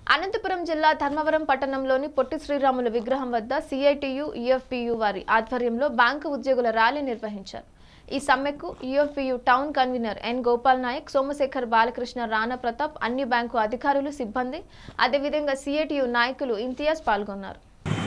అనంతపురం జిల్లా ధర్మవరం పట్టణంలోని పొట్టి శ్రీరాములు విగ్రహం వద్ద సిఐటియు ఈఎఫ్పియు వారి ఆధ్వర్యంలో బ్యాంకు ఉద్యోగుల ర్యాలీ నిర్వహించారు ఈ సమ్మెకు EFPU town convener N Gopal Nayak Somashekar Balakrishna Rana Pratap అన్ని బ్యాంకు అధికారులు సిబ్బంది అదేవిధంగా సిఐటియు నాయకులు ఇంతియాజ్ పాల్గొన్నారు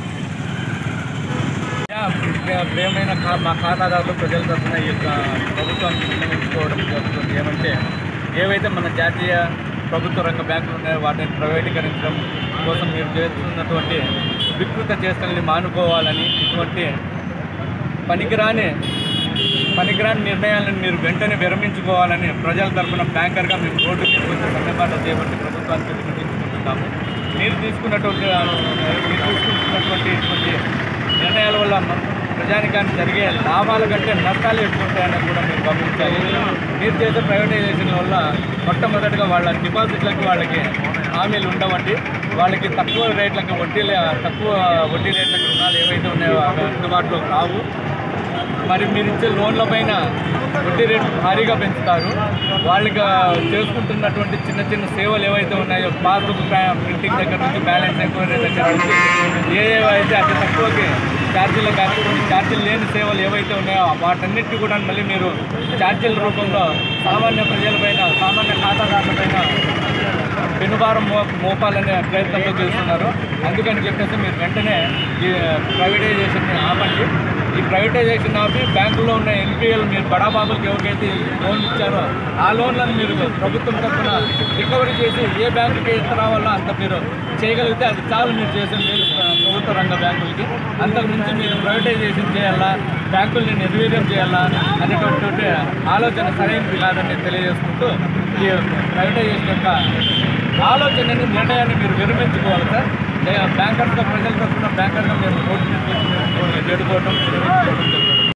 యా, ప్రియ- ప్రియమైన ఖా- మా ఖాతాదారులు ప్రజల తరఫున ఈ యొక్క ప్రభుత్వాన్ని విన్నవించుకోవడం జరుగుతుంది ఏమంటే ఏవైతే మన జాతీయ ప్రభుత్వ రంగ బ్యాంకులు ఉన్నాయో వాటిని ప్రైవేటీకరించడం కోసం మీరు చేస్తున్నటువంటి వికృత చేష్టల్ని మానుకోవాలని ఇటువంటి పనికిరాని పనికిరాని నిర్ణయాలను మీరు వెంటనే విరమించుకోవాలని ప్రజల తరఫున బ్యాంకర్గా మేము రోడ్డు మీద వచ్చి సమ్మెబాట చేయబట్టి ప్రభుత్వానికి విన్నవించుకుంటున్నాము మీరు తీసుకున్నటువంటి ఆ, మీరు తీసుకుంటున్నటువంటి ఇటువంటి నిర్ణయాల వల్ల మన ప్రజానికానికి జరిగే లాభాల కంటే నష్టాలు ఎక్కువ ఉంటాయని కూడా మీరు గమనించాలి మీరు చేసే ప్రైవేటైజేషన్ వల్ల మొట్టమొదటిగా వాళ్ళ డిపాజిట్లకు వాళ్ళకి హామీలు ఉండవండి వాళ్ళకి తక్కువ రేట్లకు వడ్డీలు తక్కువ వడ్డీ రేట్లకు రుణాలు ఏవైతే ఉన్నాయో అవి అందుబాటులోకి రావు మరి మీరు ఇచ్చే లోన్ల పైన వడ్డీ రేటు భారీగా పెంచుతారు వాళ్ళకి చేసుకుంటున్నటువంటి చిన్న చిన్న సేవలు ఏవైతే ఉన్నాయో పాస్బుక్ ప్రింటింగ్ దగ్గర నుంచి బ్యాలెన్స్ ఎంక్వైరీ దగ్గర నుంచి ఏ ఏవైతే అతి తక్కువకి ఛార్జీలు కానీ కొన్ని ఛార్జీలు లేని సేవలు ఏవైతే ఉన్నాయో వాటన్నిటిని కూడా మళ్ళీ మీరు ఛార్జీల రూపంలో సామాన్య ప్రజలపైన సామాన్య ఖాతాదారులపైన పెనుభారం మో మోపాలనే ప్రయత్నంలో చేస్తున్నారు అందుకని చెప్పేసి మీరు వెంటనే ఈ ప్రైవేటైజేషన్ని ఆపండి ఈ ప్రైవేటైజేషన్ ఆపి బ్యాంకులో ఉన్న ఎన్పిఎల్ మీరు బడాబాబులకు ఎవరికైతే లోన్ ఇచ్చారో ఆ లోన్లను మీరు ప్రభుత్వం తరఫున రికవరీ చేసి ఏ బ్యాంకుకి ఎంత రావాలో అంత మీరు చేయగలిగితే అది చాలు మీరు చేసే మేలు ప్ర- ప్రభుత్వ రంగ బ్యాంకులకి అంతకు మించి మీరు ప్రైవేటైజేషన్ చేయాలా బ్యాంకుల్ని నిర్వీర్యం చేయాలా అనేటటువంటి ఆలోచన సరైనది కాదని నేను తెలియజేసుకుంటూ ఈ ప్రైవేటైజేషన్ యొక్క ఆలోచనని నిర్ణయాన్ని మీరు విరమించుకోవాలి సార్ లే- బ్యాంకర్స్గా ప్రజల తరఫున బ్యాంకర్గా మేము రోడ్డు మీద వచ్చి మేము వేడుకోవడం